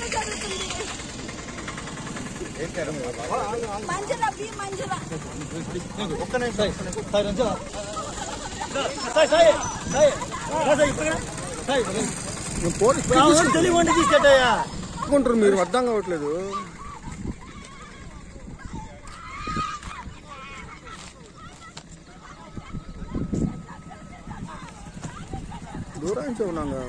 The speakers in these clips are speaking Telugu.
జరుగుతుంది మంజుల బి మంజుల ఒక్క నిమిషం సాయి రంజా సాయి సాయి సాయి రా సాయి ఇక్కడ సాయి పోలీస్ తెలియకుండా తీసుకెట్టయ్యా తీసుకుంటారు మీరు అర్థం కావట్లేదు దూరానికి ఉన్నాగా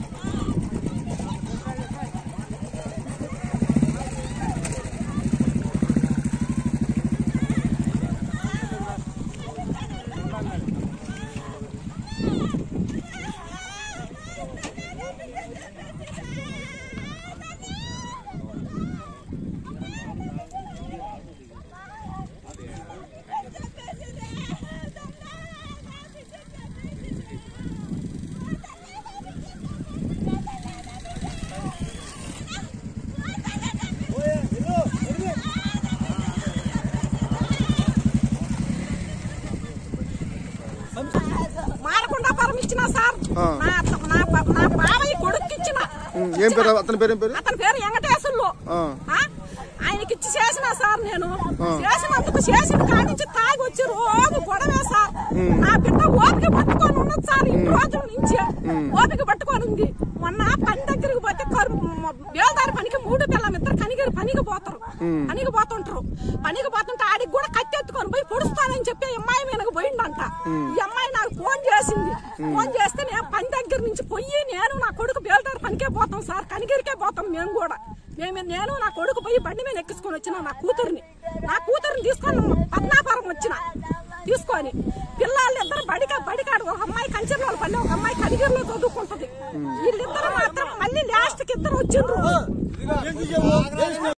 మారకుండా పరం ఇచ్చిన సార్ ఆ. నా నా నా బావయ్య కొడుకు ఇచ్చిన ఉమ్, ఏం పేరు అతని పేరు ఏం పేరు అతని పేరు వెంకటేశ్వర్లు ఆ. ఆ? ఆయనకి ఇచ్చి చేసిన సార్ నేను ఆ. చేసినందుకు చేసిన కాడి నుంచి తాగి వచ్చి రోజు గొడవే సార్ నా బిడ్డ ఓపిక పట్టుకొని ఉన్నది సార్ ఇన్ని రోజుల నుంచి ఓపిక పట్టుకొని ఉంది మొన్న పని దగ్గరికి పోతే కరు బేల్దారి పనికి మూడు పిల్లలు ఇద్దరు కనిగిరి పనికి పోతారు పనికి పోతుంటారు పనికి పోతుంటే ఆడికి కూడా కత్తెత్తుకొని పోయి పొడుస్తానని చెప్పి ఈ అమ్మాయి మీదకి పోయిండంట ఈ అమ్మాయి నాకు ఫోన్ చేసింది ఫోన్ చేస్తే నేను పని దగ్గర నుంచి పోయి నేను నా కొడుకు బేల్దారి పనికే పోతాం సార్ కనిగిరికే పోతాం మేము కూడా మేము నేను నా కొడుకు పోయి బండి మీద ఎక్కించుకొని వచ్చిన నా కూతుర్ని నా కూతుర్ని తీసుకొని పద్నాపురం వచ్చిన తీసుకొని పిల్లలు ఇద్దరు బడిక బడికాడు ఒక అమ్మాయి కంచెర్ల పల్లె ఒక అమ్మాయి కనిగిరిలో చదువుకుంటది వీళ్ళిద్దరు మాత్రం మళ్ళీ లాస్ట్ కి ఇద్దరు వచ్చిండ్రు